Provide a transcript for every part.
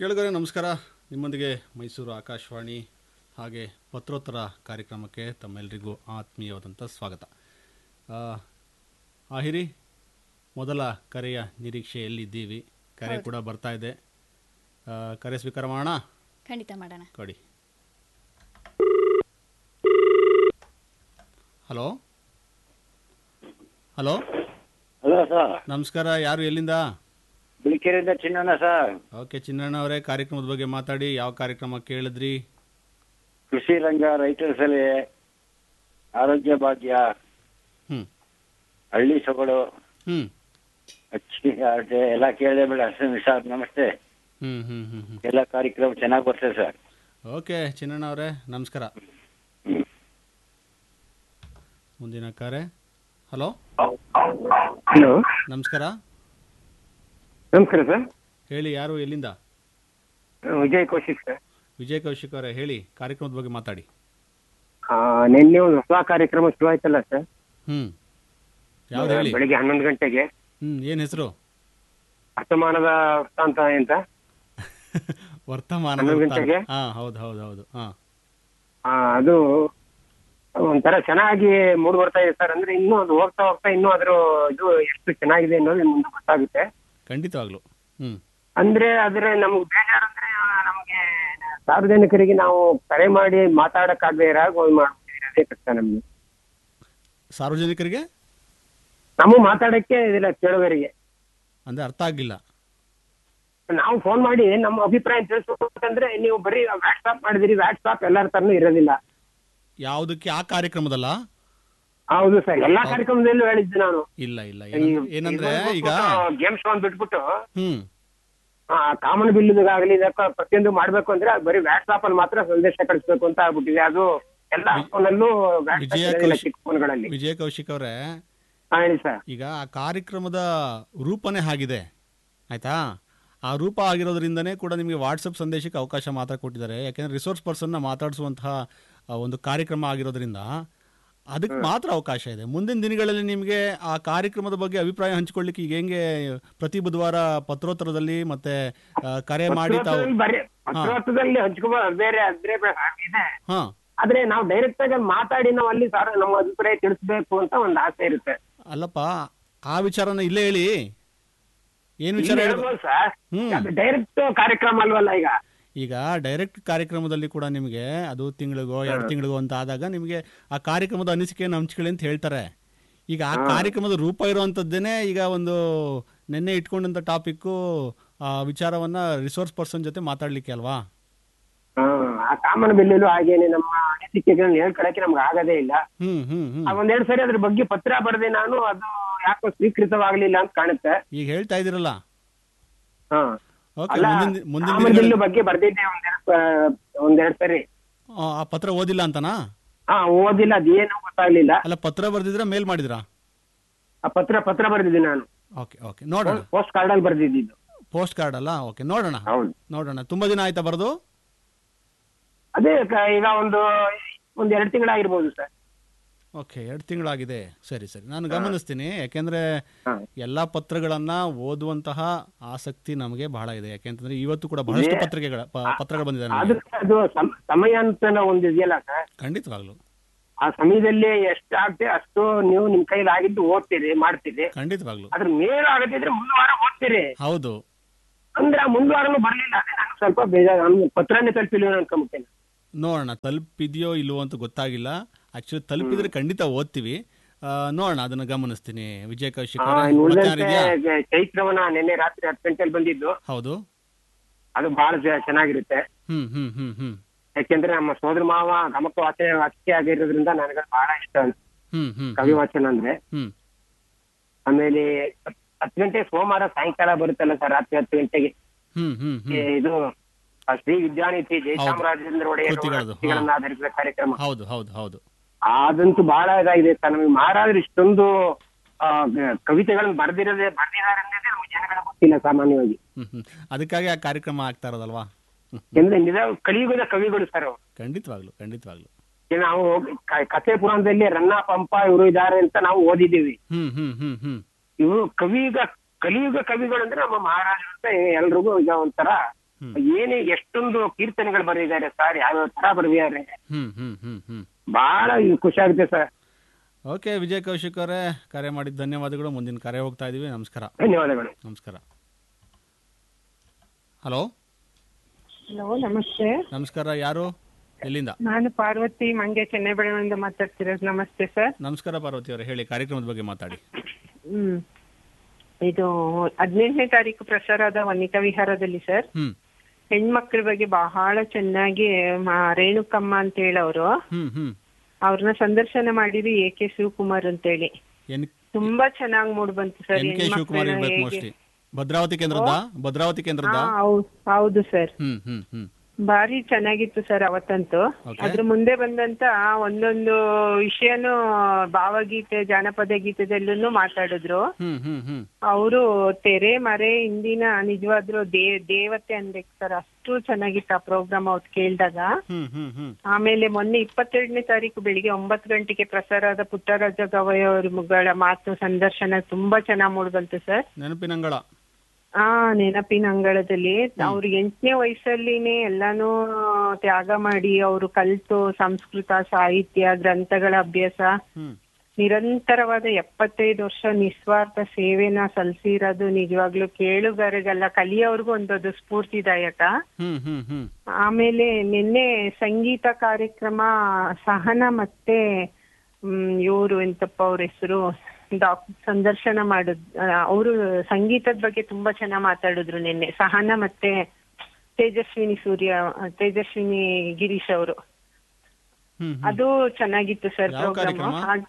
ಕೇಳುಗರೆ ನಮಸ್ಕಾರ ನಿಮ್ಮೊಂದಿಗೆ ಮೈಸೂರು ಆಕಾಶವಾಣಿ ಹಾಗೆ ಪತ್ರೋತ್ತರ ಕಾರ್ಯಕ್ರಮಕ್ಕೆ ತಮ್ಮೆಲ್ಲರಿಗೂ ಆತ್ಮೀಯವಾದಂಥ ಸ್ವಾಗತ ಆ, ಆಹಿರಿ ಮೊದಲ ಕರೆಯ ನಿರೀಕ್ಷೆಯಲ್ಲಿದ್ದೀವಿ ಕರೆ ಕೂಡ ಬರ್ತಾ ಇದೆ ಆ, ಕರೆ ಸ್ವೀಕಾರ ಮಾಡೋಣ ಖಂಡಿತ ಮಾಡೋಣ ಕೊಡಿ ಹಲೋ ಹಲೋ ಹಲೋ ಸರ್ ನಮಸ್ಕಾರ ಯಾರು ಎಲ್ಲಿಂದ ಬಿಳಿಕೆರೆಯಿಂದ ಚಿನ್ನಣ್ಣ ಸರ್ ಓಕೆ ಚಿನ್ನಣ್ಣ ಅವರೇ ಕಾರ್ಯಕ್ರಮದ ಬಗ್ಗೆ ಮಾತಾಡಿ ಯಾವ ಕಾರ್ಯಕ್ರಮ ಕೇಳಿದ್ರಿ ಕೃಷಿ ರಂಗ ರೈತರ ಸಲಹೆ ಆರೋಗ್ಯ ಭಾಗ್ಯ ಹ್ಮ್ ಹಳ್ಳಿ ಸೊಗಡು ಹ್ಮ್ ಅಚ್ಚಿ ಆಟೆ ಎಲ್ಲ ಕೇಳಿದೆ ಬೇಡ ಸರ್ ನಮಸ್ತೆ ಹ್ಮ್ ಹ್ಮ್ ಹ್ಮ್ ಹ್ಮ್ ಎಲ್ಲ ಕಾರ್ಯಕ್ರಮ ಚೆನ್ನಾಗಿ ಬರ್ತದೆ ಸರ್ ಓಕೆ ಚಿನ್ನಣ್ಣ ಅವರೇ ನಮಸ್ಕಾರ ಹ್ಮ್. ಮುಂದಿನ ಕರೆ ಹಲೋ ಹಲೋ ನಮಸ್ಕಾರ ನಮಸ್ಕಾರ ಸರ್ ಹೇಳಿ ಯಾರು ಎಲ್ಲಿಂದ ವಿಜಯ್ ಕೌಶಿಕ್ ಸರ್ ವಿಜಯ್ ಕೌಶಿಕ್ ಅವರೇ ಹೇಳಿ ಕಾರ್ಯಕ್ರಮದ ಬಗ್ಗೆ ಮಾತಾಡಿ ಆ, ನಿನ್ನೆ ಒಂದು ಹೊಸ ಕಾರ್ಯಕ್ರಮ ಶುರು ಆಯ್ತಲ್ಲ ಸರ್ ಹ್ಮ್ ಯಾವ್ದು ಹೇಳಿ ಬೆಳಿಗ್ಗೆ ಹನ್ನೊಂದು ಗಂಟೆಗೆ ಹ್ಮ್ ಏನ್ ಹೆಸರು ವರ್ತಮಾನದ ವೃತ್ತಾಂತ ಅಂತ ವರ್ತಮಾನ ಹನ್ನೊಂದು ವೃತ್ತಾಂತ. ಗಂಟೆಗೆ? ಹಾ ಹೌದು ಹೌದು ಹೌದು ಹಾ ಆ, ಅದು ಒಂಥರ ಚೆನ್ನಾಗಿ ಮೂಡ್ ಬರ್ತಾ ಇದೆ ಸರ್ ಅಂದ್ರೆ ಇನ್ನೂ ಅದು ಹೋಗ್ತಾ ಹೋಗ್ತಾ ಇನ್ನೂ ಅದ್ರ ಇದು ಎಷ್ಟು ಚೆನ್ನಾಗಿದೆ ಅನ್ನೋದು ಮುಂದೆ ಗೊತ್ತಾಗುತ್ತೆ ಖಂಡಿತವಾಗ್ಲು ಹ್ಮ್ ಅಂದ್ರೆ ಅದ್ರ ನಮ್ಗೆ ಬೇಜಾರಂದ್ರೆ ಆ, ನಮ್ಗೆ ಸಾರ್ವಜನಿಕರಿಗೆ ನಾವು ಕರೆ ಮಾಡಿ ಮಾತಾಡಕ್ಕಾಗದೆ ಇರಾಗ ಒಂದು ಮಾಡ್ಬಿಟ್ಟಿದ್ರೆ ಅದೇ ಕಷ್ಟ ನಮ್ಗೆ ಸಾರ್ವಜನಿಕರಿಗೆ ನಾವು ಮಾತಾಡಕ್ಕೆ ಇದಿಲ್ಲ ಕೇಳುಗರಿಗೆ ಅಂದ್ರೆ ಅರ್ಥ ಆಗಿಲ್ಲ ನಾವು ಫೋನ್ ಮಾಡಿ ನಮ್ಮ ಅಭಿಪ್ರಾಯ ತಿಳಿಸ್ಬೇಕಂದ್ರೆ ನೀವು ಬರೀ ವಾಟ್ಸ್ಆಪ್ ಮಾಡಿದಿರಿ ವಾಟ್ಸ್ಆಪ್ ಎಲ್ಲರ ತರನು ಇರೋದಿಲ್ಲ ಯಾವುದಕ್ಕೆ ಆ ಕಾರ್ಯಕ್ರಮದಲ್ಲ ಹೌದು ಸರ್ ಎಲ್ಲಾ ಕಾರ್ಯಕ್ರಮದಲ್ಲೂ ಹೇಳಿದ್ದೆ ನಾನು ಇಲ್ಲ ಇಲ್ಲ ಏನಂದ್ರೆ- ಏನಂದ್ರೆ ಈಗ ಗೇಮ್ ಶೋ ಬಿಟ್ಬಿಟ್ಟು ಹ್ಮ್ ಕಾಮನ್ ಬಿಲ್ ಆಗಲಿ ಇದಕ್ಕ ಪ್ರತಿಯೊಂದು ಮಾಡ್ಬೇಕು ಅಂದ್ರೆ ಬರೀ ವಾಟ್ಸ್ಆಪ್ ಅಲ್ಲಿ ಮಾತ್ರ ಸಂದೇಶ ಕಳಿಸ್ಬೇಕು ಅಂತ ಆಗ್ಬಿಟ್ಟಿದೆ ಅದು ಎಲ್ಲ ಫೋನಲ್ಲೂ ವಿಜಯ ಚಿಕ್ಕ ಕೌಶಿಕ್ ಫೋನ್ಗಳಲ್ಲಿ ವಿಜಯ ಕೌಶಿಕ್ ಅವರೇ ಹಾ ಹೇಳಿ ಸರ್ ಈಗ ಆ ಕಾರ್ಯಕ್ರಮದ ರೂಪನೇ ಆಗಿದೆ ಆಯ್ತಾ ಆ ರೂಪ ಆಗಿರೋದ್ರಿಂದನೇ ಕೂಡ ನಿಮಗೆ ವಾಟ್ಸಪ್ ಸಂದೇಶಕ್ಕೆ ಅವಕಾಶ ಮಾತ್ರ ಕೊಟ್ಟಿದ್ದಾರೆ ಯಾಕೆಂದ್ರೆ ರಿಸೋರ್ಸ್ ಪರ್ಸನ್ನ ಮಾತಾಡಿಸುವಂತಹ ಆ, ಒಂದು ಕಾರ್ಯಕ್ರಮ ಆಗಿರೋದ್ರಿಂದ ಅದಕ್ಕೆ ಮಾತ್ರ ಅವಕಾಶ ಇದೆ ಮುಂದಿನ ದಿನಗಳಲ್ಲಿ ನಿಮಗೆ ಆ ಕಾರ್ಯಕ್ರಮದ ಬಗ್ಗೆ ಅಭಿಪ್ರಾಯ ಹಂಚಿಕೊಳ್ಳಿಕ್ಕೆ ಈಗ ಹೆಂಗೆ ಪ್ರತಿ ಬುಧವಾರ ಪತ್ರೋತ್ತರದಲ್ಲಿ ಮತ್ತೆ ಆ, ಕರೆ ಮಾಡಿ ತಾವು ಪತ್ರದಲ್ಲಿ ಬರೀ ಪತ್ರದಲ್ಲಿ ಹಂಚ್ಕೊ ಬೇರೆ ಅದ್ರೆ ಇದೆ ಹಾ ಆದ್ರೆ ನಾವು ಡೈರೆಕ್ಟ್ ಆಗಿ ಮಾತಾಡಿ ನಾವು ಅಲ್ಲಿ ಸರ್ ನಮ್ಮ ಅಭಿಪ್ರಾಯ ತಿಳಿಸ್ಬೇಕು ಅಂತ ಒಂದು ಆಸೆ ಇರುತ್ತೆ ಅಲ್ಲಪ್ಪ ಆ ವಿಚಾರನ ಇಲ್ಲೇ ಹೇಳಿ ಏನು ವಿಚಾರ ಇಲ್ಲಿ ಹೇಳ್ಬೇಕು ಹೇಳ್ಬೋದು ಸರ್ ಹ್ಮ್ ಅದು ಡೈರೆಕ್ಟ್ ಕಾರ್ಯಕ್ರಮ ಅಲ್ವಲ್ಲ ಈಗ ಈಗ ಡೈರೆಕ್ಟ್ ಕಾರ್ಯಕ್ರಮದಲ್ಲಿ ಕೂಡ ನಿಮಗೆ ಅದು ತಿಂಗಳಿಗೋ ಎರಡು ತಿಂಗಳಿಗೋ ಅಂತ ಆದಾಗ ನಿಮಗೆ ಆ ಕಾರ್ಯಕ್ರಮದ ಅನಿಸಿಕೆಯನ್ನು ಹಂಚ್ಕೊಳ್ಳಿ ಅಂತ ಹೇಳ್ತಾರೆ ಈಗ ಆ ಕಾರ್ಯಕ್ರಮದ ರೂಪ ಇರುವಂಥದ್ದೇನೆ ಈಗ ಒಂದು ನಿನ್ನೆ ಇಟ್ಕೊಂಡಂಥ ಟಾಪಿಕ್ಕು ಆ ವಿಚಾರವನ್ನ ರಿಸೋರ್ಸ್ ಪರ್ಸನ್ ಜೊತೆ ಮಾತಾಡ್ಲಿಕ್ಕೆ ಅಲ್ವಾ ಹ್ಮ್, ಆ ಕಾಮನ್ ಬಿಲ್ಲಲ್ಲೂ ಹಾಗೇನೆ ನಮ್ಮ ಅನಿಸಿಕೆಗಳನ್ನ ಹೇಳ್ಕೊಳಕ್ಕೆ ನಮ್ಗೆ ಆಗದೇ ಇಲ್ಲ ಹ್ಮ್ ಹ್ಮ್ ಹ್ಮ್ ಆ ಒಂದೆರಡು ಸರಿ ಅದ್ರ ಬಗ್ಗೆ ಪತ್ರ ಬರೆದೆ ನಾನು ಅದು ಯಾಕೋ ಸ್ವೀಕೃತವಾಗ್ಲಿಲ್ಲ ಅಂತ ಕಾಣುತ್ತೆ ಈಗ ಹೇಳ್ತಾ ಇದ್ದೀರಲ್ಲ ಹಾ ಓಕೆ ಅಲ್ಲ ಮುಂದಿನ ಮುಂದಿನ ಕಾಮನ್ ದಿನಗಳಲ್ಲಿ- ಬಿಲ್ ಬಗ್ಗೆ ಬರ್ದಿದ್ದೆ ಒಂದೆರಡು ಒಂದೆರಡು ಸರಿ ಆ, ಆ ಪತ್ರ ಓದಿಲ್ಲ ಅಂತನಾ ಹಾ ಓದಿಲ್ಲ ಅದೇನು ಗೊತ್ತಾಗ್ಲಿಲ್ಲ ಅಲ್ಲ ಪತ್ರ ಬರ್ದಿದ್ರ ಮೇಲ್ ಮಾಡಿದ್ರಾ ಆ ಪತ್ರ ಪತ್ರ ಬರೆದಿದ್ದೆ ನಾನು ಓಕೆ ಓಕೆ ನೋಡೋಣ ಪೋಸ್ಟ್ ಕಾರ್ಡ್ ಅಲ್ಲಿ ಬರ್ದಿದ್ದು ಪೋಸ್ಟ್ ಕಾರ್ಡ್ ಅಲ್ಲ ಓಕೆ ನೋಡೋಣ ಹೌದು ನೋಡೋಣ ತುಂಬಾ ದಿನ ಆಯ್ತಾ ಬರೋದು ಅದೇ ಕ- ಈಗ ಒಂದು ಒಂದ್ ಎರಡು ತಿಂಗಳಾಗಿರ್ಬೋದು ಸರ್ ಓಕೆ ಎರಡು ತಿಂಗಳಾಗಿದೆ ಸರಿ ಸರಿ ನಾನು ಗಮನಿಸ್ತೀನಿ ಯಾಕೆಂದ್ರೆ ಹಾ. ಎಲ್ಲಾ ಪತ್ರಗಳನ್ನ ಓದುವಂತಹ ಆಸಕ್ತಿ ನಮಗೆ ಬಹಳ ಇದೆ ಯಾಕೆಂತಂದ್ರೆ ಇವತ್ತು ಕೂಡ ಬಹಳಷ್ಟು ಪತ್ರಿಕೆಗಳ ಪ- ಪತ್ರಗಳು ಬಂದಿದೆ ನಮಗೆ. ಅದಕ್ಕೆ ಅದು ಸಮ- ಸಮಯ ಅಂತ ಒಂದು ಇದೆಯಲ್ಲ ಸರ್ ಖಂಡಿತವಾಗ್ಲು ಆ ಸಮಯದಲ್ಲಿ ಎಷ್ಟು ಆಗ್ತದೆ ಅಷ್ಟು ನೀವು ನಿಮ್ ಕೈಲಿ ಆಗಿದ್ದು ಓದ್ತೀರಿ ಮಾಡ್ತೀರಿ ಖಂಡಿತವಾಗ್ಲು ಅದ್ರ ಮೇಲೆ ಆಗದಿದ್ರೆ ಮುಂದೆ ವಾರ ಓದ್ತೀರಿ ಹೌದು ಅಂದ್ರೆ ಆ ಮುಂದೆ ವಾರನೂ ಬರ್ಲಿಲ್ಲ ಅದೇ ನಂಗೆ ಸ್ವಲ್ಪ ಬೇಜಾರು ನಾನು ಪತ್ರನೇ ತಲುಪಿಲ್ಲ ಅನ್ಕೊಂಬಿಟ್ಟೇನೆ ನೋಡೋಣ ತಲುಪಿದೆಯೋ ಇಲ್ವೋ ಅಂತ ಗೊತ್ತಾಗಿಲ್ಲ ಆಕ್ಚುಲಿ ತಲುಪಿದ್ರೆ ಖಂಡಿತ ಓದ್ತೀವಿ ಆ, ನೋಡೋಣ ಅದನ್ನ ಗಮನಿಸ್ತೀನಿ ವಿಜಯ ಕೌಶಿಕ್ ಅವರೇ, ಮತ್ತೆ ಉಳಿದಂತೆ ಯಾರಿದ್ಯಾ? ಚೈತ್ರವನ ನಿನ್ನೆ ರಾತ್ರಿ ಹತ್ತು ಗಂಟೆಲಿ ಬಂದಿದ್ದು ಹೌದು ಅದು ಬಹಳ ಚ- ಚೆನ್ನಾಗಿರುತ್ತೆ ಹ್ಮ್ ಹ್ಮ್ ಹ್ಮ್ ಹ್ಮ್ ಯಾಕೆಂದ್ರೆ ನಮ್ಮ ಸೋದರ ಮಾವ ಗಮಕ ವಾಚನ ವಾಚಿಕೆ ಆಗಿರೋದ್ರಿಂದ ನನಗೆ ಬಹಳ ಇಷ್ಟ ಹ್ಮ್ ಹ್ಮ್ ಕವಿ ವಾಚನ ಅಂದ್ರೆ ಹ್ಮ್ ಆಮೇಲೆ ಹತ್- ಹತ್ತು ಗಂಟೆ ಸೋಮವಾರ ಸಾಯಂಕಾಲ ಬರುತ್ತಲ್ಲ ಸರ್ ರಾತ್ರಿ ಹತ್ತು ಗಂಟೆಗೆ ಹ್ಮ್ ಹ್ಮ್ ಈ ಹ್ಮ್ ಇದು ಆ ಶ್ರೀ ವಿದ್ಯಾನಿಧಿ ಜಯಚಾಮರಾಜೇಂದ್ರ ಒಡೆಯರ್ ಕೃತಿಗಳದು, ಹಾ. ಕೃತಿಗಳನ್ನ ಆಧರಿಸಿದ ಕಾರ್ಯಕ್ರಮ ಹೌದು ಹೌದು ಹೌದು ಅದಂತೂ ಬಹಳ ಇದಾಗಿದೆ ಸರ್ ನಮಗೆ ಮಹಾರಾಜರು ಇಷ್ಟೊಂದು ಆ, ಗ- ಕವಿತೆಗಳನ್ನ ಬರ್ದಿರೋದೇ ಬರ್ದಿದ್ದಾರೆ ಅನ್ನೋದೇ ನಮ್ಗೆ ಜನಗಳಿಗೆ ಗೊತ್ತಿಲ್ಲ ಸಾಮಾನ್ಯವಾಗಿ ಹ್ಮ್ ಹ್ಮ್ ಅದಕ್ಕಾಗಿ ಆ ಕಾರ್ಯಕ್ರಮ ಆಗ್ತಾ ಇರೋದಲ್ವಾ ಹ್ಮ್ ಅಂದ್ರೆ ನಿಜ ಕಲಿಯುಗದ ಕವಿಗಳು ಸರ್ ಅವ್ರು ಖಂಡಿತವಾಗ್ಲು ಖಂಡಿತವಾಗ್ಲು ಈಗ ನಾವು ಕ- ಕಥೆ ಪುರಾಣದಲ್ಲಿ ರನ್ನ ಪಂಪ ಇವರು ಇದ್ದಾರೆ ಅಂತ ನಾವು ಓದಿದ್ದೀವಿ ಹ್ಮ್ ಹ್ಮ್ ಹ್ಮ್ ಹ್ಮ್ ಇವರು ಕವಿಯುಗ ಕಲಿಯುಗ ಕವಿಗಳು ಅಂದ್ರೆ ನಮ್ಮ ಮಹಾರಾಜರು ಅಂತ ಎಲ್ರಿಗೂ ಈಗ ಒಂಥರ ಏನೇ ಎಷ್ಟೊಂದು ಕೀರ್ತನೆಗಳು ಬರೆದಿದ್ದಾರೆ ಸರ್ ಯಾವ್ಯಾವ ತರ ಬರೆದಿದ್ದಾರೆ ಹ್ಮ್ ಹ್ಮ್ ಹ್ಮ್ ಹ್ಮ್ ಬಹಳ ಖುಷಿ ಆಗುತ್ತೆ ಸರ್ ಓಕೆ ವಿಜಯ್ ಕೌಶಿಕ್ ಅವರೇ ಕರೆ ಮಾಡಿದ ಧನ್ಯವಾದಗಳು ಮುಂದಿನ ಕರೆ ಹೋಗ್ತಾ ಇದೀವಿ ನಮಸ್ಕಾರ ಧನ್ಯವಾದಗಳು ನಮಸ್ಕಾರ ಹಲೋ ಹಲೋ ನಮಸ್ತೆ ನಮಸ್ಕಾರ ಯಾರು ಎಲ್ಲಿಂದ ನಾನು ಪಾರ್ವತಿ ಮಂಡ್ಯ ಚೆನ್ನೈ ಬೆಳವಣಿಂದ ಮಾತಾಡ್ತಿರೋದು ನಮಸ್ತೆ ಸರ್ ನಮಸ್ಕಾರ ಪಾರ್ವತಿ ಅವರೇ ಹೇಳಿ ಕಾರ್ಯಕ್ರಮದ ಬಗ್ಗೆ ಮಾತಾಡಿ ಹ್ಮ್ ಇದು ಹದಿನೆಂಟನೇ ತಾರೀಕು ಪ್ರಸಾರ ಆದ ವನಿತಾ ವಿಹಾರದಲ್ಲಿ ಸರ್ ಹ್ಮ್ ಹೆಣ್ಮಕ್ಳ ಬಗ್ಗೆ ಬಹಳ ಚೆನ್ನಾಗಿ ಮ- ರೇಣುಕಮ್ಮ ಅಂತ ಹೇಳೋರು ಹ್ಮ್ ಹ್ಮ್ ಅವ್ರನ್ನ ಸಂದರ್ಶನ ಮಾಡಿರಿ ಎ ಕೆ ಶಿವಕುಮಾರ್ ಅಂತೇಳಿ ಎನ್ ತುಂಬಾ ಚೆನ್ನಾಗಿ ಮೂಡ್ ಬಂತು ಸರ್ ಎನ್ ಕೆ ಶಿವಕುಮಾರ್ ಇರ್ಬೇಕು ಮೋಸ್ಟ್ಲಿ ಭದ್ರಾವತಿ ಕೇಂದ್ರದ ಭದ್ರಾವತಿ ಕೇಂದ್ರದ ಹೌದು ಸರ್ ಹ್ಮ್ ಹ್ಮ್ ಹ್ಮ್ ಭಾರಿ ಚೆನ್ನಾಗಿತ್ತು ಸರ್ ಅವತ್ತಂತೂ Okay. ಅದ್ರ ಮುಂದೆ ಬಂದಂತ ಒಂದೊಂದು ವಿಷಯನೂ ಭಾವಗೀತೆ ಜಾನಪದ ಗೀತೆದಲ್ಲೂ ಮಾತಾಡಿದ್ರು ಹ್ಮ್ ಹ್ಮ್ ಹ್ಮ್ ಅವರು ತೆರೆ ಮರೆ ಇಂದಿನ ನಿಜವಾದ್ರು ದೇ ದೇವತೆ ಅನ್ಬೇಕು ಸರ್ ಅಷ್ಟು ಚೆನ್ನಾಗಿತ್ತು ಆ ಪ್ರೋಗ್ರಾಮ್ ಅವ್ರು ಕೇಳಿದಾಗ ಹ್ಮ್ ಹ್ಮ್ ಹ್ಮ್ ಆಮೇಲೆ ಮೊನ್ನೆ ಇಪ್ಪತ್ತೆರಡನೇ ತಾರೀಕು ಬೆಳಿಗ್ಗೆ ಒಂಬತ್ತು ಗಂಟೆಗೆ ಪ್ರಸಾರ ಆದ ಪುಟ್ಟರಾಜ ಗವಯವ್ರ ಮಾತು ಸಂದರ್ಶನ ತುಂಬಾ ಚೆನ್ನಾಗಿ ಮೂಡ್ ಬಂತು ಸರ್ ನೆನಪಿನಂಗಳ ಆ ನೆನಪಿನ ಅಂಗಳದಲ್ಲಿ ಅವ್ರು ಎಂಟನೇ ವಯಸ್ಸಲ್ಲಿನೇ ಎಲ್ಲಾನು ತ್ಯಾಗ ಮಾಡಿ ಅವರು ಕಲ್ತು ಸಂಸ್ಕೃತ ಸಾಹಿತ್ಯ ಗ್ರಂಥಗಳ ಅಭ್ಯಾಸ ಹ್ಮ್ ನಿರಂತರವಾದ ಎಪ್ಪತ್ತೈದು ವರ್ಷ ನಿಸ್ವಾರ್ಥ ಸೇವೆನ ಸಲ್ಲಿಸಿರೋದು ನಿಜವಾಗ್ಲೂ ಕೇಳುಗರಿಗೆಲ್ಲ ಕಲಿಯೋರ್ಗು ಒಂದೊಂದು ಸ್ಫೂರ್ತಿದಾಯಕ ಹ್ಮ್ ಹ್ಮ್ ಹ್ಮ್ ಆಮೇಲೆ ನಿನ್ನೆ ಸಂಗೀತ ಕಾರ್ಯಕ್ರಮ ಸಹನ ಮತ್ತೆ ಇವರು ಎಂತಪ್ಪ ಅವ್ರ ಹೆಸರು ಡಾಕ್ ಸಂದರ್ಶನ ಮಾಡುದ್ ಅವರು ಸಂಗೀತದ ಬಗ್ಗೆ ತುಂಬಾ ಚೆನ್ನಾಗಿ ಮಾತಾಡಿದ್ರು ನಿನ್ನೆ ಸಹನ ಮತ್ತೆ ತೇಜಸ್ವಿನಿ ಸೂರ್ಯ ತೇಜಸ್ವಿನಿ ಗಿರೀಶ್ ಅವರು ಹ್ಮ್ ಹ್ಮ್ ಅದು ಚೆನ್ನಾಗಿತ್ತು ಸರ್ ಯಾವ ಪ್ರೋಗ್ರಾಮ್ ಕಾರ್ಯಕ್ರಮ?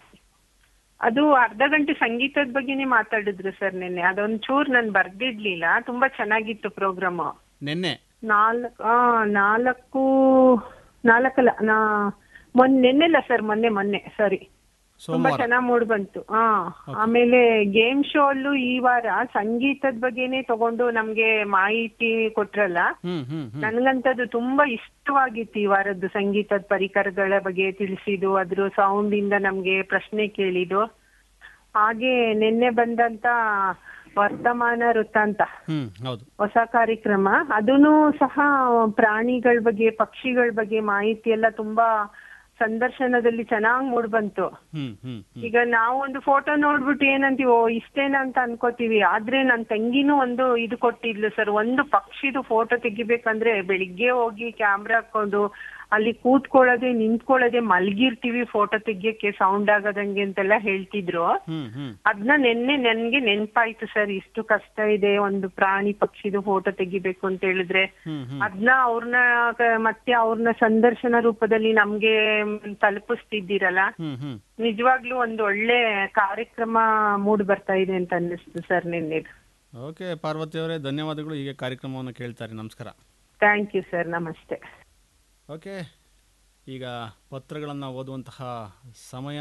ಅದು ಅರ್ಧ ಗಂಟೆ ಸಂಗೀತದ ಬಗ್ಗೆನೇ ಮಾತಾಡಿದ್ರು ಸರ್ ನಿನ್ನೆ ಅದೊಂಚೂರ್ ನಾನ್ ಬರ್ದಿಡ್ಲಿಲ್ಲ ತುಂಬಾ ಚೆನ್ನಾಗಿತ್ತು ಪ್ರೋಗ್ರಾಮ್ ನಿನ್ನೆ ನಾಲ್ಕು ಆ ನಾಲ್ಕು ನಾಲ್ಕಲ್ಲ ನಾ ಮೊನ್ನೆ ನೆನ್ನೆಲ್ಲ ಸರ್ ಮೊನ್ನೆ ಮೊನ್ನೆ ಸಾರಿ ತುಂಬಾ ಸೋಮವಾರ ಚೆನ್ನಾಗ್ ಮೂಡ್ ಬಂತು ಹಾ ಆಮೇಲೆ ಗೇಮ್ ಶೋ ಅಲ್ಲೂ ಈ ವಾರ ಸಂಗೀತದ ಬಗ್ಗೆನೇ ತಗೊಂಡು ನಮ್ಗೆ ಮಾಹಿತಿ ಕೊಟ್ರಲ್ಲ ಹ್ಮ್ ಹ್ಮ್ ಹ್ಮ್ ನನ್ಗಂತದ್ದು ತುಂಬಾ ಇಷ್ಟವಾಗಿತ್ತು ಈ ವಾರದ್ದು ಸಂಗೀತದ ಪರಿಕರಗಳ ಬಗ್ಗೆ ತಿಳಿಸಿದ್ದು ಅದ್ರ ಸೌಂಡ್ ಇಂದ ನಮ್ಗೆ ಪ್ರಶ್ನೆ ಕೇಳಿದ್ದು ಹಾಗೆ ನಿನ್ನೆ ಬಂದಂತ ವರ್ತಮಾನ ವೃತ್ತಾಂತ ಹ್ಮ್ ಹೌದು ಹೊಸ ಕಾರ್ಯಕ್ರಮ ಅದೂನು ಸಹ ಪ್ರಾಣಿಗಳ ಬಗ್ಗೆ ಪಕ್ಷಿಗಳ ಬಗ್ಗೆ ಮಾಹಿತಿ ಎಲ್ಲ ತುಂಬಾ ಸಂದರ್ಶನದಲ್ಲಿ ಚೆನ್ನಾಗ್ ಮೂಡ್ ಬಂತು ಹ್ಮ್ ಹ್ಮ್ ಹ್ಮ್ ಈಗ ನಾವು ಒಂದು ಫೋಟೋ ನೋಡ್ಬಿಟ್ಟು ಏನಂತೀವಿ ಓ ಇಷ್ಟೇನ ಅಂತ ಅನ್ಕೋತೀವಿ ಆದ್ರೆ ನನ್ ತಂಗಿನೂ ಒಂದು ಇದು ಕೊಟ್ಟಿದ್ಲು ಸರ್ ಒಂದು ಪಕ್ಷಿದು ಫೋಟೋ ತೆಗಿಬೇಕಂದ್ರೆ ಬೆಳಿಗ್ಗೆ ಹೋಗಿ ಕ್ಯಾಮ್ರಾ ಹಾಕೊಂಡು ಅಲ್ಲಿ ಕೂತ್ಕೊಳ್ಳೋದೆ ನಿಂತ್ಕೊಳ್ಳೋದೆ ಮಲ್ಗಿರ್ತೀವಿ ಫೋಟೋ ತೆಗಿಯಕ್ಕೆ ಸೌಂಡ್ ಆಗೋದಂಗೆ ಅಂತೆಲ್ಲ ಹೇಳ್ತಿದ್ರು ಹ್ಮ್ ಹ್ಮ್ ಅದನ್ನ ನೆನ್ನೆ ನನ್ಗೆ ನೆನ್ಪಾಯ್ತು ಸರ್ ಇಷ್ಟು ಕಷ್ಟ ಇದೆ ಒಂದು ಪ್ರಾಣಿ ಪಕ್ಷಿದು ಫೋಟೋ ತೆಗಿಬೇಕು ಅಂತ ಹೇಳಿದ್ರೆ ಹ್ಮ್ ಹ್ಮ್ ಅದನ್ನ ಅವ್ರನ್ನ ಮತ್ತೆ ಅವ್ರನ್ನ ಸಂದರ್ಶನ ರೂಪದಲ್ಲಿ ನಮ್ಗೆ ತಲುಪಿಸ್ತಿದ್ದೀರಲ್ಲ ಹ್ಮ್ ಹ್ಮ್ ನಿಜವಾಗ್ಲೂ ಒಂದು ಒಳ್ಳೆ ಕಾರ್ಯಕ್ರಮ ಮೂಡ್ ಬರ್ತಾ ಇದೆ ಅಂತ ಅನ್ನಿಸ್ತು ಸರ್ ನಿನ್ನೆ ಓಕೆ ಪಾರ್ವತಿ ಅವರೇ ಧನ್ಯವಾದಗಳು ಹೀಗೆ ಕಾರ್ಯಕ್ರಮವನ್ನು ಕೇಳ್ತಾರೆ ನಮಸ್ಕಾರ ಥ್ಯಾಂಕ್ ಯು ಸರ್ ನಮಸ್ತೆ ಓಕೆ ಈಗ ಪತ್ರಗಳನ್ನು ಓದುವಂತಹ ಸಮಯ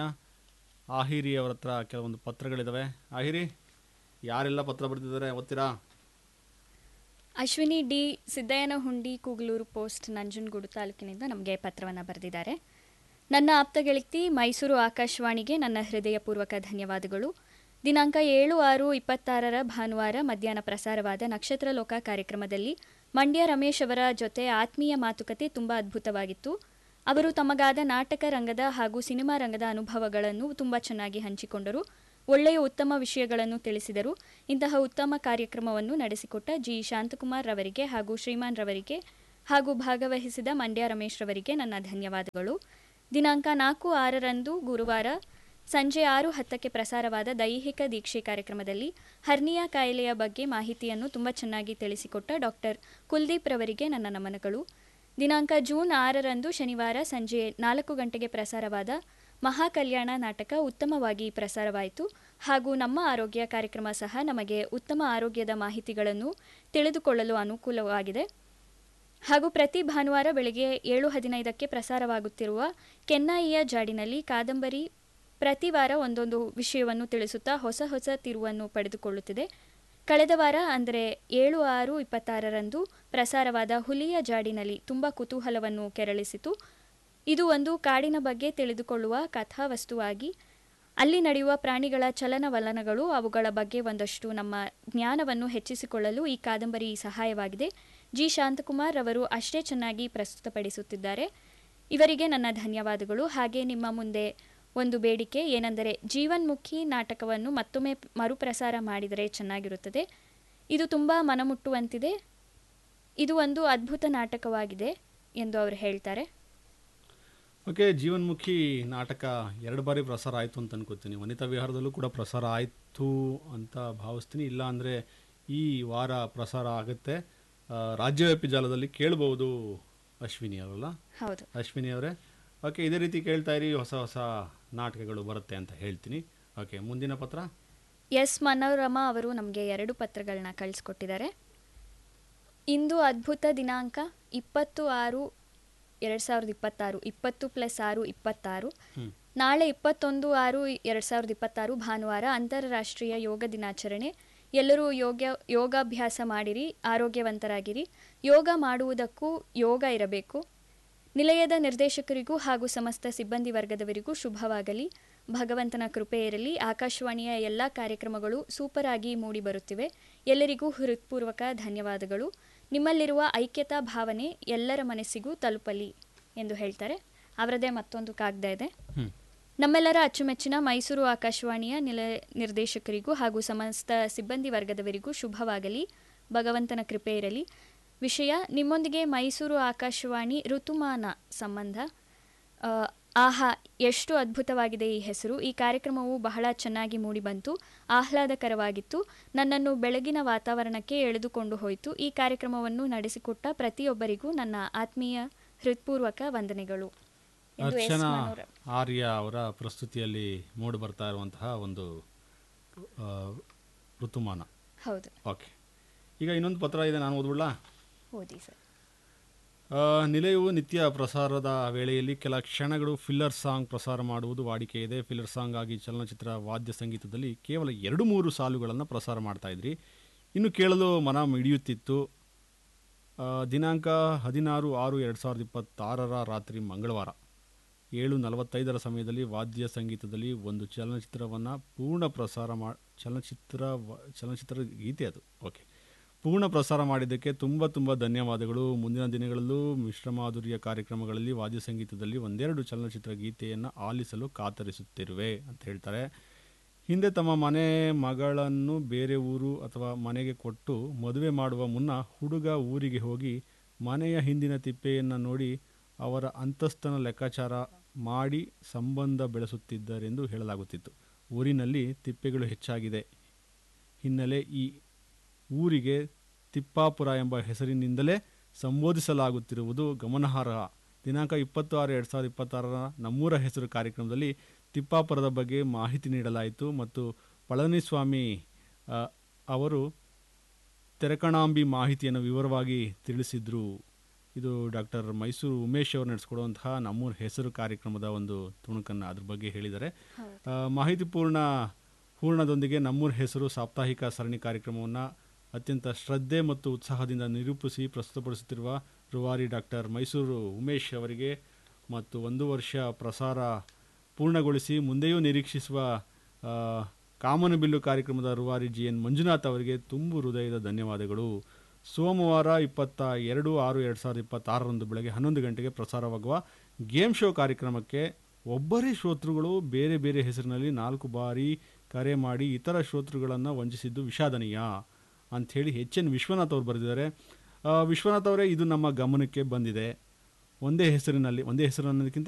ಆಹಿರಿ ಅವರ ಹತ್ರ ಕೆಲವೊಂದು ಪತ್ರಗಳಿದ್ದಾವೆ ಆಹಿರಿ ಯಾರೆಲ್ಲ ಪತ್ರ ಬರೆದಿದ್ದಾರೆ ಓದ್ತೀರಾ ಅಶ್ವಿನಿ ಡಿ ಸಿದ್ದಯ್ಯನಹುಂಡಿ ಕೂಗಲೂರು ಪೋಸ್ಟ್ ನಂಜನಗೂಡು ತಾಲೂಕಿನಿಂದ ನಮಗೆ ಪತ್ರವನ್ನು ಬರೆದಿದ್ದಾರೆ ನನ್ನ ಆಪ್ತ ಗೆಳತಿ ಮೈಸೂರು ಆಕಾಶವಾಣಿಗೆ ನನ್ನ ಹೃದಯಪೂರ್ವಕ ಧನ್ಯವಾದಗಳು ದಿನಾಂಕ ಏಳು ಆರು ಇಪ್ಪತ್ತಾರರ ಭಾನುವಾರ ಮಧ್ಯಾಹ್ನ ಪ್ರಸಾರವಾದ ನಕ್ಷತ್ರ ಲೋಕ ಕಾರ್ಯಕ್ರಮದಲ್ಲಿ ಮಂಡ್ಯ ರಮೇಶ್ ಅವರ ಜೊತೆ ಆತ್ಮೀಯ ಮಾತುಕತೆ ತುಂಬ ಅದ್ಭುತವಾಗಿತ್ತು ಅವರು ತಮಗಾದ ನಾಟಕ ರಂಗದ ಹಾಗೂ ಸಿನಿಮಾ ರಂಗದ ಅನುಭವಗಳನ್ನು ತುಂಬ ಚೆನ್ನಾಗಿ ಹಂಚಿಕೊಂಡರು ಒಳ್ಳೆಯ ಉತ್ತಮ ವಿಷಯಗಳನ್ನು ತಿಳಿಸಿದರು ಇಂತಹ ಉತ್ತಮ ಕಾರ್ಯಕ್ರಮವನ್ನು ನಡೆಸಿಕೊಟ್ಟ ಜಿ ಶಾಂತಕುಮಾರ್ ರವರಿಗೆ ಹಾಗೂ ಶ್ರೀಮಾನ್ ರವರಿಗೆ ಹಾಗೂ ಭಾಗವಹಿಸಿದ ಮಂಡ್ಯ ರಮೇಶ್ ರವರಿಗೆ ನನ್ನ ಧನ್ಯವಾದಗಳು ದಿನಾಂಕ ನಾಲ್ಕು ಆರರಂದು ಗುರುವಾರ ಸಂಜೆ ಆರು ಹತ್ತಕ್ಕೆ ಪ್ರಸಾರವಾದ ದೈಹಿಕ ದೀಕ್ಷೆ ಕಾರ್ಯಕ್ರಮದಲ್ಲಿ ಹರ್ನಿಯಾ ಕಾಯಿಲೆಯ ಬಗ್ಗೆ ಮಾಹಿತಿಯನ್ನು ತುಂಬ ಚೆನ್ನಾಗಿ ತಿಳಿಸಿಕೊಟ್ಟ ಡಾಕ್ಟರ್ ಕುಲ್ದೀಪ್ ರವರಿಗೆ ನನ್ನ ನಮನಗಳು ದಿನಾಂಕ ಜೂನ್ ಆರರಂದು ಶನಿವಾರ ಸಂಜೆ ನಾಲ್ಕು ಗಂಟೆಗೆ ಪ್ರಸಾರವಾದ ಮಹಾಕಲ್ಯಾಣ ನಾಟಕ ಉತ್ತಮವಾಗಿ ಪ್ರಸಾರವಾಯಿತು ಹಾಗೂ ನಮ್ಮ ಆರೋಗ್ಯ ಕಾರ್ಯಕ್ರಮ ಸಹ ನಮಗೆ ಉತ್ತಮ ಆರೋಗ್ಯದ ಮಾಹಿತಿಗಳನ್ನು ತಿಳಿದುಕೊಳ್ಳಲು ಅನುಕೂಲವಾಗಿದೆ ಹಾಗೂ ಪ್ರತಿ ಭಾನುವಾರ ಬೆಳಗ್ಗೆ ಏಳು ಹದಿನೈದಕ್ಕೆ ಪ್ರಸಾರವಾಗುತ್ತಿರುವ ಕೆನ್ನಾಯಿಯ ಜಾಡಿನಲ್ಲಿ ಕಾದಂಬರಿ ಪ್ರತಿ ವಾರ ಒಂದೊಂದು ವಿಷಯವನ್ನು ತಿಳಿಸುತ್ತಾ ಹೊಸ ಹೊಸ ತಿರುವನ್ನು ಪಡೆದುಕೊಳ್ಳುತ್ತಿದೆ ಕಳೆದ ವಾರ ಅಂದರೆ ಏಳು ಆರು ಇಪ್ಪತ್ತಾರರಂದು ಪ್ರಸಾರವಾದ ಹುಲಿಯ ಜಾಡಿನಲ್ಲಿ ತುಂಬ ಕುತೂಹಲವನ್ನು ಕೆರಳಿಸಿತು ಇದು ಒಂದು ಕಾಡಿನ ಬಗ್ಗೆ ತಿಳಿದುಕೊಳ್ಳುವ ಕಥಾವಸ್ತುವಾಗಿ ಅಲ್ಲಿ ನಡೆಯುವ ಪ್ರಾಣಿಗಳ ಚಲನವಲನಗಳು ಅವುಗಳ ಬಗ್ಗೆ ಒಂದಷ್ಟು ನಮ್ಮ ಜ್ಞಾನವನ್ನು ಹೆಚ್ಚಿಸಿಕೊಳ್ಳಲು ಈ ಕಾದಂಬರಿ ಸಹಾಯವಾಗಿದೆ ಜಿ ಶಾಂತಕುಮಾರ್ ಅವರು ಅಷ್ಟೇ ಚೆನ್ನಾಗಿ ಪ್ರಸ್ತುತಪಡಿಸುತ್ತಿದ್ದಾರೆ ಇವರಿಗೆ ನನ್ನ ಧನ್ಯವಾದಗಳು ಹಾಗೆ ನಿಮ್ಮ ಮುಂದೆ ಒಂದು ಬೇಡಿಕೆ ಏನೆಂದರೆ ಜೀವನ್ಮುಖಿ ನಾಟಕವನ್ನು ಮತ್ತೊಮ್ಮೆ ಮರುಪ್ರಸಾರ ಮಾಡಿದರೆ ಚೆನ್ನಾಗಿರುತ್ತದೆ ಇದು ತುಂಬ ಮನಮುಟ್ಟುವಂತಿದೆ ಇದು ಒಂದು ಅದ್ಭುತ ನಾಟಕವಾಗಿದೆ ಎಂದು ಅವರು ಹೇಳ್ತಾರೆ ಓಕೆ ಜೀವನ್ಮುಖಿ ನಾಟಕ ಎರಡು ಬಾರಿ ಪ್ರಸಾರ ಆಯಿತು ಅಂತ ಅನ್ಕೋತೀನಿ ವನಿತಾ ವಿಹಾರದಲ್ಲೂ ಕೂಡ ಪ್ರಸಾರ ಆಯಿತು ಅಂತ ಭಾವಿಸ್ತೀನಿ ಇಲ್ಲ ಅಂದರೆ ಈ ವಾರ ಪ್ರಸಾರ ಆಗುತ್ತೆ ಆ, ರಾಜ್ಯವ್ಯಾಪಿ ಜಾಲದಲ್ಲಿ ಕೇಳ್ಬೋದು ಅಶ್ವಿನಿ ಅವರಲ್ಲ ಹೌದು ಅಶ್ವಿನಿ ಅವರೇ ಓಕೆ ಇದೇ ರೀತಿ ಕೇಳ್ತಾ ಇರಿ ಹೊಸ ಹೊಸ ನಾಟಕಗಳು ಬರುತ್ತೆ ಅಂತ ಹೇಳ್ತೀನಿ ಓಕೆ ಮುಂದಿನ ಪತ್ರ ಎಸ್ ಮನೋರಮಾ ಅವರು ನಮಗೆ ಎರಡು ಪತ್ರಗಳನ್ನ ಕಳಿಸ್ಕೊಟ್ಟಿದ್ದಾರೆ ಇಂದು ಅದ್ಭುತ ದಿನಾಂಕ ಇಪ್ಪತ್ತು ಆರು ಎರಡು ಸಾವಿರದ ಇಪ್ಪತ್ತಾರು ಇಪ್ಪತ್ತು ಪ್ಲಸ್ ಆರು ಇಪ್ಪತ್ತಾರು ನಾಳೆ ಇಪ್ಪತ್ತೊಂದು ಆರು ಎರಡು ಸಾವಿರದ ಇಪ್ಪತ್ತಾರು ಭಾನುವಾರ ಅಂತಾರಾಷ್ಟ್ರೀಯ ಯೋಗ ದಿನಾಚರಣೆ ಎಲ್ಲರೂ ಯೋಗ ಯೋಗಾಭ್ಯಾಸ ಮಾಡಿರಿ ಆರೋಗ್ಯವಂತರಾಗಿರಿ ಯೋಗ ಮಾಡುವುದಕ್ಕೂ ಯೋಗ ಇರಬೇಕು ನಿಲಯದ ನಿರ್ದೇಶಕರಿಗೂ ಹಾಗೂ ಸಮಸ್ತ ಸಿಬ್ಬಂದಿ ವರ್ಗದವರಿಗೂ ಶುಭವಾಗಲಿ ಭಗವಂತನ ಕೃಪೆ ಇರಲಿ ಆಕಾಶವಾಣಿಯ ಎಲ್ಲ ಕಾರ್ಯಕ್ರಮಗಳು ಸೂಪರ್ ಆಗಿ ಮೂಡಿ ಬರುತ್ತಿವೆ ಎಲ್ಲರಿಗೂ ಹೃತ್ಪೂರ್ವಕ ಧನ್ಯವಾದಗಳು ನಿಮ್ಮಲ್ಲಿರುವ ಐಕ್ಯತಾ ಭಾವನೆ ಎಲ್ಲರ ಮನಸ್ಸಿಗೂ ತಲುಪಲಿ ಎಂದು ಹೇಳ್ತಾರೆ ಅವರದೇ ಮತ್ತೊಂದು ಕಾಗದ ಇದೆ ನಮ್ಮೆಲ್ಲರ ಅಚ್ಚುಮೆಚ್ಚಿನ ಮೈಸೂರು ಆಕಾಶವಾಣಿಯ ನಿಲ ನಿರ್ದೇಶಕರಿಗೂ ಹಾಗೂ ಸಮಸ್ತ ಸಿಬ್ಬಂದಿ ವರ್ಗದವರಿಗೂ ಶುಭವಾಗಲಿ ಭಗವಂತನ ಕೃಪೆ ಇರಲಿ ವಿಷಯ ನಿಮ್ಮೊಂದಿಗೆ ಮೈಸೂರು ಆಕಾಶವಾಣಿ ಋತುಮಾನ ಸಂಬಂಧ ಆ, ಆಹಾ ಎಷ್ಟು ಅದ್ಭುತವಾಗಿದೆ ಈ ಹೆಸರು ಈ ಕಾರ್ಯಕ್ರಮವು ಬಹಳ ಚೆನ್ನಾಗಿ ಮೂಡಿಬಂತು ಆಹ್ಲಾದಕರವಾಗಿತ್ತು ನನ್ನನ್ನು ಬೆಳಗಿನ ವಾತಾವರಣಕ್ಕೆ ಎಳೆದುಕೊಂಡು ಹೋಯಿತು ಈ ಕಾರ್ಯಕ್ರಮವನ್ನು ನಡೆಸಿಕೊಟ್ಟ ಪ್ರತಿಯೊಬ್ಬರಿಗೂ ನನ್ನ ಆತ್ಮೀಯ ಹೃತ್ಪೂರ್ವಕ ವಂದನೆಗಳು ಎಂದು ಎಸ್ ಅರ್ಚನಾ ಮನೋರ- ಆರ್ಯ ಅವರ ಪ್ರಸ್ತುತಿಯಲ್ಲಿ ಮೂಡಿ ಬರ್ತಾ ಇರುವಂತಹ ಒಂದು ಆ, ಋತುಮಾನ ಹೌದು ಓಕೆ ಈಗ ಇನ್ನೊಂದು ಪತ್ರ ಇದೆ ನಾನು ಓದ್ಬಿಡ್ಲಾ ಓದಿ ಸರ್ ಆ, ನಿಲಯವು ನಿತ್ಯ ಪ್ರಸಾರದ ವೇಳೆಯಲ್ಲಿ ಕೆಲ ಕ್ಷಣಗಳು ಫಿಲ್ಲರ್ ಸಾಂಗ್ ಪ್ರಸಾರ ಮಾಡುವುದು ವಾಡಿಕೆ ಇದೆ ಫಿಲ್ಲರ್ ಸಾಂಗ್ ಆಗಿ ಚಲನಚಿತ್ರ ವಾದ್ಯ ಸಂಗೀತದಲ್ಲಿ ಕೇವಲ ಎರಡು ಮೂರು ಸಾಲುಗಳನ್ನು ಪ್ರಸಾರ ಮಾಡ್ತಾ ಇದ್ರಿ ಇನ್ನು ಕೇಳಲು ಮನ ಮಿಡಿಯುತ್ತಿತ್ತು ಆ, ದಿನಾಂಕ ಹದಿನಾರು ಆರು ಎರಡು ಸಾವಿರದ ಇಪ್ಪತ್ತಾರರ ರಾತ್ರಿ ಮಂಗಳವಾರ ಏಳು ನಲವತ್ತೈದರ ಸಮಯದಲ್ಲಿ ವಾದ್ಯ ಸಂಗೀತದಲ್ಲಿ ಒಂದು ಚಲನಚಿತ್ರವನ್ನು ಪೂರ್ಣ ಪ್ರಸಾರ ಮಾ ಚಲನಚಿತ್ರ ವ- ಚಲನಚಿತ್ರ ಗೀತೆ ಅದು ಓಕೆ ಪೂರ್ಣ ಪ್ರಸಾರ ಮಾಡಿದ್ದಕ್ಕೆ ತುಂಬ ತುಂಬ ಧನ್ಯವಾದಗಳು ಮುಂದಿನ ದಿನಗಳಲ್ಲೂ ಮಿಶ್ರ ಮಾಧುರ್ಯ ಕಾರ್ಯಕ್ರಮಗಳಲ್ಲಿ ವಾದ್ಯ ಸಂಗೀತದಲ್ಲಿ ಒಂದೆರಡು ಚಲನಚಿತ್ರ ಗೀತೆಯನ್ನು ಆಲಿಸಲು ಕಾತರಿಸುತ್ತಿರುವೆ ಅಂತ ಹೇಳ್ತಾರೆ ಹಿಂದೆ ತಮ್ಮ ಮನೆ ಮಗಳನ್ನು ಬೇರೆ ಊರು ಅಥವಾ ಮನೆಗೆ ಕೊಟ್ಟು ಮದುವೆ ಮಾಡುವ ಮುನ್ನ ಹುಡುಗ ಊರಿಗೆ ಹೋಗಿ ಮನೆಯ ಹಿಂದಿನ ತಿಪ್ಪೆಯನ್ನು ನೋಡಿ ಅವರ ಅಂತಸ್ತನ ಲೆಕ್ಕಾಚಾರ ಮಾಡಿ ಸಂಬಂಧ ಬೆಳೆಸುತ್ತಿದ್ದರೆಂದು ಹೇಳಲಾಗುತ್ತಿತ್ತು ಊರಿನಲ್ಲಿ ತಿಪ್ಪೆಗಳು ಹೆಚ್ಚಾಗಿದೆ ಹಿನ್ನೆಲೆ ಈ ಊರಿಗೆ ತಿಪ್ಪಾಪುರ ಎಂಬ ಹೆಸರಿನಿಂದಲೇ ಸಂಬೋಧಿಸಲಾಗುತ್ತಿರುವುದು ಗಮನಾರ್ಹ ದಿನಾಂಕ ಇಪ್ಪತ್ತು ಆರು ಎರಡು ಸಾವಿರದ ಇಪ್ಪತ್ತಾರರ ನಮ್ಮೂರ ಹೆಸರು ಕಾರ್ಯಕ್ರಮದಲ್ಲಿ ತಿಪ್ಪಾಪುರದ ಬಗ್ಗೆ ಮಾಹಿತಿ ನೀಡಲಾಯಿತು ಮತ್ತು ಪಳನಿಸ್ವಾಮಿ ಆ, ಅವರು ತೆರಕಣಾಂಬಿ ಮಾಹಿತಿಯನ್ನು ವಿವರವಾಗಿ ತಿಳಿಸಿದ್ರು ಇದು ಡಾಕ್ಟರ್ ಮೈಸೂರು ಉಮೇಶ್ ಅವರು ನಡೆಸ್ಕೊಡುವಂತಹ ನಮ್ಮೂರ ಹೆಸರು ಕಾರ್ಯಕ್ರಮದ ಒಂದು ತುಣುಕನ್ನು ಅದ್ರ ಬಗ್ಗೆ ಹೇಳಿದ್ದಾರೆ ಆ, ಮಾಹಿತಿ ಪೂರ್ಣ ಪೂರ್ಣದೊಂದಿಗೆ ನಮ್ಮೂರ ಹೆಸರು ಸಾಪ್ತಾಹಿಕ ಸರಣಿ ಕಾರ್ಯಕ್ರಮವನ್ನು ಅತ್ಯಂತ ಶ್ರದ್ಧೆ ಮತ್ತು ಉತ್ಸಾಹದಿಂದ ನಿರೂಪಿಸಿ ಪ್ರಸ್ತುತಪಡಿಸುತ್ತಿರುವ ರೂವಾರಿ ಡಾಕ್ಟರ್ ಮೈಸೂರು ಉಮೇಶ್ ಅವರಿಗೆ ಮತ್ತು ಒಂದು ವರ್ಷ ಪ್ರಸಾರ ಪೂರ್ಣಗೊಳಿಸಿ ಮುಂದೆಯೂ ನಿರೀಕ್ಷಿಸುವ ಆ, ಕಾಮನಬಿಲ್ಲು ಕಾರ್ಯಕ್ರಮದ ರೂವಾರಿ ಜಿ ಎನ್ ಮಂಜುನಾಥ್ ಅವರಿಗೆ ತುಂಬು ಹೃದಯದ ಧನ್ಯವಾದಗಳು ಸೋಮವಾರ ಇಪ್ಪತ್ತ ಎರಡು ಆರು ಎರಡು ಸಾವಿರದ ಇಪ್ಪತ್ತಾರರಂದು ಬೆಳಗ್ಗೆ ಹನ್ನೊಂದು ಗಂಟೆಗೆ ಪ್ರಸಾರವಾಗುವ ಗೇಮ್ ಶೋ ಕಾರ್ಯಕ್ರಮಕ್ಕೆ ಒಬ್ಬರೇ ಶ್ರೋತೃಗಳು ಬೇರೆ ಬೇರೆ ಹೆಸರಿನಲ್ಲಿ ನಾಲ್ಕು ಬಾರಿ ಕರೆ ಮಾಡಿ ಇತರ ಶ್ರೋತೃಗಳನ್ನು ವಂಚಿಸಿದ್ದು ವಿಷಾದನೀಯ ಅಂಥೇಳಿ ಎಚ್ ಎನ್ ವಿಶ್ವನಾಥ್ ಅವರು ಬರೆದಿದ್ದಾರೆ ಆ, ವಿಶ್ವನಾಥ್ ಅವರೇ ಇದು ನಮ್ಮ ಗಮನಕ್ಕೆ ಬಂದಿದೆ ಒಂದೇ ಹೆಸರಿನಲ್ಲಿ ಒಂದೇ ಹೆಸರು ಅನ್ನೋದಕ್ಕಿಂತ